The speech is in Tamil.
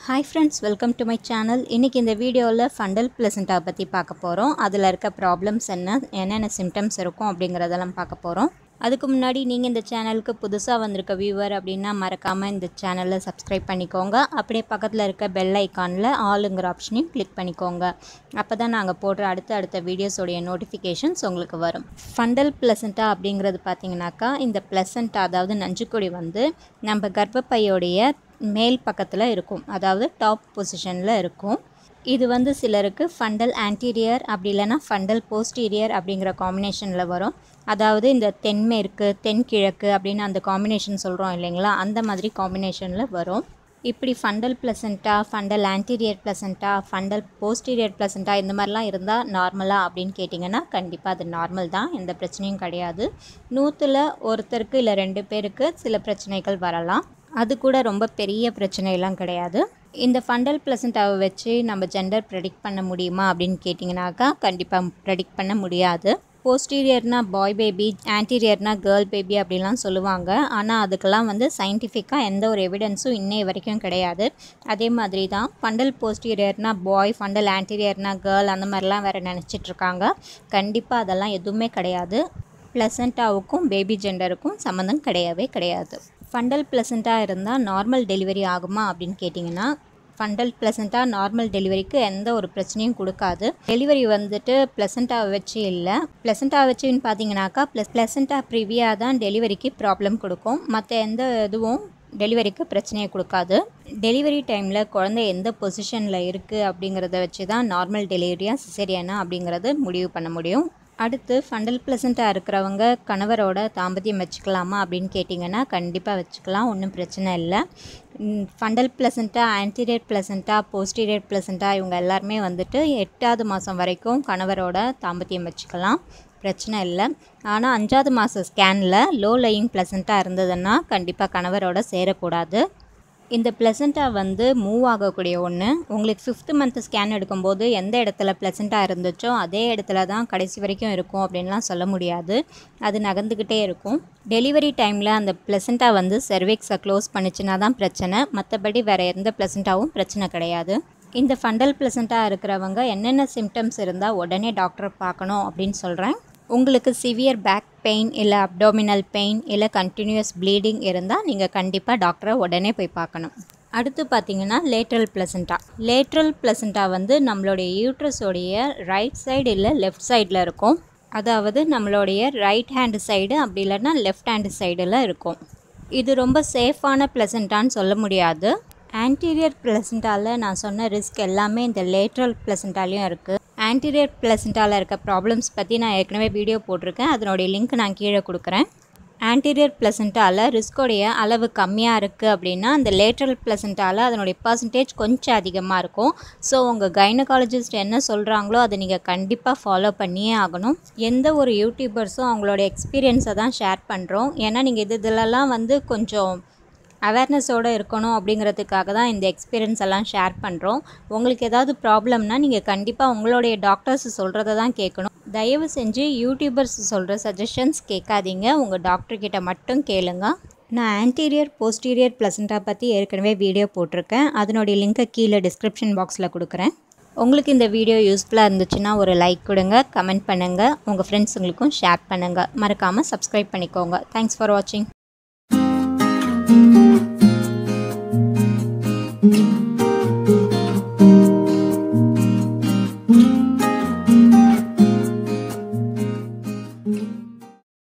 hi friends welcome to my channel இன்றைக்கி இந்த வீடியோவில் ஃபண்டல் பிளசண்டா பற்றி பார்க்க போகிறோம் அதில் இருக்க ப்ராப்ளம்ஸ் என்ன என்னென்ன சிம்டம்ஸ் இருக்கும் அப்படிங்கிறதெல்லாம் பார்க்க போகிறோம் அதுக்கு முன்னாடி நீங்கள் இந்த சேனலுக்கு புதுசாக வந்திருக்க வியூவர் அப்படின்னா மறக்காமல் இந்த சேனலில் சப்ஸ்கிரைப் பண்ணிக்கோங்க அப்படியே பக்கத்தில் இருக்க பெல் ஐக்கானில் ஆளுங்கிற ஆப்ஷனையும் கிளிக் பண்ணிக்கோங்க அப்போ தான் நாங்கள் போடுற அடுத்த அடுத்த வீடியோஸோடைய நோட்டிஃபிகேஷன்ஸ் உங்களுக்கு வரும் ஃபண்டல் பிளசண்டா அப்படிங்கிறது பார்த்தீங்கன்னாக்கா இந்த பிளசண்டா அதாவது நஞ்சுக்கொடி வந்து நம்ம கர்ப்பப்பையோடைய மேல் பக்கத்தில் இருக்கும் அதாவது டாப் பொசிஷனில் இருக்கும் இது வந்து சிலருக்கு ஃபண்டல் ஆன்டீரியர் அப்படி இல்லைன்னா ஃபண்டல் போஸ்டீரியர் அப்படிங்கிற காம்பினேஷனில் வரும் அதாவது இந்த தென்மேற்கு தென்கிழக்கு அப்படின்னு அந்த காம்பினேஷன் சொல்கிறோம் இல்லைங்களா அந்த மாதிரி காம்பினேஷனில் வரும் இப்படி ஃபண்டல் பிளசண்டா ஃபண்டல் ஆன்டீரியர் பிளசண்டா ஃபண்டல் போஸ்டீரியர் பிளசண்டா இந்த மாதிரிலாம் இருந்தால் நார்மலாக அப்படின்னு கேட்டிங்கன்னா கண்டிப்பாக அது நார்மல் தான் எந்த பிரச்சனையும் கிடையாது நூற்றில் ஒருத்தருக்கு இல்லை ரெண்டு பேருக்கு சில பிரச்சனைகள் வரலாம் அது கூட ரொம்ப பெரிய பிரச்சனையெல்லாம் கிடையாது இந்த ஃபண்டல் பிளசண்டாவை வச்சு நம்ம ஜெண்டர் ப்ரெடிக்ட் பண்ண முடியுமா அப்படின்னு கேட்டிங்கனாக்கா கண்டிப்பாக ப்ரெடிக்ட் பண்ண முடியாது போஸ்டீரியர்னா பாய் பேபி ஆன்டீரியர்னா கேர்ள் பேபி அப்படிலாம் சொல்லுவாங்க ஆனால் அதுக்கெல்லாம் வந்து சயின்டிஃபிக்காக எந்த ஒரு எவிடன்ஸும் இன்னைய வரைக்கும் கிடையாது அதே மாதிரி தான் ஃபண்டல் போஸ்டீரியர்னா பாய் ஃபண்டல் ஆன்டீரியர்னா கேர்ள் அந்த மாதிரிலாம் வேறு நினச்சிட்ருக்காங்க கண்டிப்பாக அதெல்லாம் எதுவுமே கிடையாது ப்ளசண்ட்டாவுக்கும் பேபி ஜெண்டருக்கும் சம்மந்தம் கிடையவே கிடையாது ஃபண்டல் ப்ளசண்ட்டாக இருந்தால் நார்மல் டெலிவரி ஆகுமா அப்படின்னு கேட்டிங்கன்னா ஃபண்டல் ப்ளசண்ட்டாக நார்மல் டெலிவரிக்கு எந்த ஒரு பிரச்சனையும் கொடுக்காது டெலிவரி வந்துட்டு ப்ளசண்ட்டாவை வச்சு இல்லை ப்ளசண்ட்டாக வச்சுன்னு பார்த்தீங்கன்னாக்கா ப்ளஸ் ப்ளசண்ட்டாக ப்ரிவியாக தான் டெலிவரிக்கு ப்ராப்ளம் கொடுக்கும் மற்ற எந்த இதுவும் டெலிவரிக்கு பிரச்சனையை கொடுக்காது டெலிவரி டைமில் குழந்தை எந்த பொசிஷனில் இருக்குது அப்படிங்கிறத வச்சு தான் நார்மல் டெலிவரியா சிசேரியானா அப்படிங்கிறத முடிவு பண்ண முடியும் அடுத்து ஃபண்டல் ப்ளசண்ட்டாக இருக்கிறவங்க கணவரோட தாம்பத்தியம் வச்சுக்கலாமா அப்படின்னு கேட்டிங்கன்னா கண்டிப்பாக வச்சுக்கலாம் ஒன்றும் பிரச்சனை இல்லை ஃபண்டல் ப்ளசண்ட்டாக ஆன்டீரியர் ப்ளசண்ட்டாக போஸ்டீரியர் ப்ளசண்ட்டாக இவங்க எல்லாருமே வந்துட்டு எட்டாவது மாதம் வரைக்கும் கணவரோட தாம்பத்தியம் வச்சுக்கலாம் பிரச்சனை இல்லை ஆனால் அஞ்சாவது மாத ஸ்கேனில் லோ லையிங் ப்ளசண்ட்டாக இருந்ததுன்னா கண்டிப்பாக கணவரோட சேரக்கூடாது இந்த ப்ளசண்ட்டா வந்து மூவ் ஆகக்கூடிய ஒன்று உங்களுக்கு ஃபிஃப்த்து மந்த் ஸ்கேன் எடுக்கும்போது எந்த இடத்துல ப்ளசண்ட்டாக இருந்துச்சோ அதே இடத்துல தான் கடைசி வரைக்கும் இருக்கும் அப்படின்லாம் சொல்ல முடியாது அது நகர்ந்துக்கிட்டே இருக்கும் டெலிவரி டைமில் அந்த ப்ளசண்ட்டா வந்து செர்விக்ஸை க்ளோஸ் பண்ணிச்சுன்னா தான் பிரச்சனை மற்றபடி வேறு எந்த ப்ளசண்ட்டாவும் பிரச்சனை கிடையாது இந்த ஃபண்டல் ப்ளசண்ட்டாக இருக்கிறவங்க என்னென்ன சிம்டம்ஸ் இருந்தால் உடனே டாக்டரை பார்க்கணும் அப்படின்னு சொல்கிறேன் உங்களுக்கு சிவியர் பேக் பெயின் இல்லை அப்டோமினல் பெயின் இல்லை கண்டினியூஸ் ப்ளீடிங் இருந்தால் நீங்கள் கண்டிப்பாக டாக்டரை உடனே போய் பார்க்கணும் அடுத்து பார்த்தீங்கன்னா லேட்ரல் பிளசண்டா லேட்ரல் பிளசண்டா வந்து நம்மளுடைய யூட்ரஸோடைய ரைட் சைடு இல்லை லெஃப்ட் சைடில் இருக்கும் அதாவது நம்மளுடைய ரைட் ஹேண்டு சைடு அப்படி இல்லைன்னா லெஃப்ட் ஹேண்டு சைடில் இருக்கும் இது ரொம்ப சேஃபான பிளசண்டான்னு சொல்ல முடியாது ஆன்டீரியர் பிளசண்டாவில் நான் சொன்ன ரிஸ்க் எல்லாமே இந்த லேட்ரல் பிளசண்டாலையும் இருக்குது ஆன்டீரியர் பிளசண்டாவில் இருக்க ப்ராப்ளம்ஸ் பற்றி நான் ஏற்கனவே வீடியோ போட்டிருக்கேன் அதனுடைய லிங்க் நான் கீழே கொடுக்குறேன் ஆன்டீரியர் பிளசண்டாவில் ரிஸ்கோடைய அளவு கம்மியாக இருக்குது அப்படின்னா அந்த லேட்ரல் பிளசண்டாவில் அதனுடைய பர்சன்டேஜ் கொஞ்சம் அதிகமாக இருக்கும் ஸோ உங்கள் கைனகாலஜிஸ்ட் என்ன சொல்கிறாங்களோ அதை நீங்கள் கண்டிப்பாக ஃபாலோ பண்ணியே ஆகணும் எந்த ஒரு யூடியூபர்ஸும் அவங்களோட எக்ஸ்பீரியன்ஸை தான் ஷேர் பண்ணுறோம் ஏன்னா நீங்கள் இது இதிலெல்லாம் வந்து கொஞ்சம் அவேர்னஸோடு இருக்கணும் அப்படிங்கிறதுக்காக தான் இந்த எக்ஸ்பீரியன்ஸ் எல்லாம் ஷேர் பண்ணுறோம் உங்களுக்கு ஏதாவது ப்ராப்ளம்னா நீங்கள் கண்டிப்பாக உங்களுடைய டாக்டர்ஸ் சொல்கிறத தான் கேட்கணும் தயவு செஞ்சு யூடியூபர்ஸ் சொல்கிற சஜஷன்ஸ் கேட்காதீங்க உங்கள் டாக்டர்கிட்ட மட்டும் கேளுங்க நான் ஆன்டீரியர் போஸ்டீரியர் ப்ளசண்டா பற்றி ஏற்கனவே வீடியோ போட்டிருக்கேன் அதனுடைய லிங்க்கை கீழே டிஸ்கிரிப்ஷன் பாக்ஸில் கொடுக்குறேன் உங்களுக்கு இந்த வீடியோ யூஸ்ஃபுல்லாக இருந்துச்சுன்னா ஒரு லைக் கொடுங்க கமெண்ட் பண்ணுங்கள் உங்கள் ஃப்ரெண்ட்ஸுங்களுக்கும் ஷேர் பண்ணுங்கள் மறக்காமல் சப்ஸ்கிரைப் பண்ணிக்கோங்க தேங்க்ஸ் ஃபார் வாட்சிங்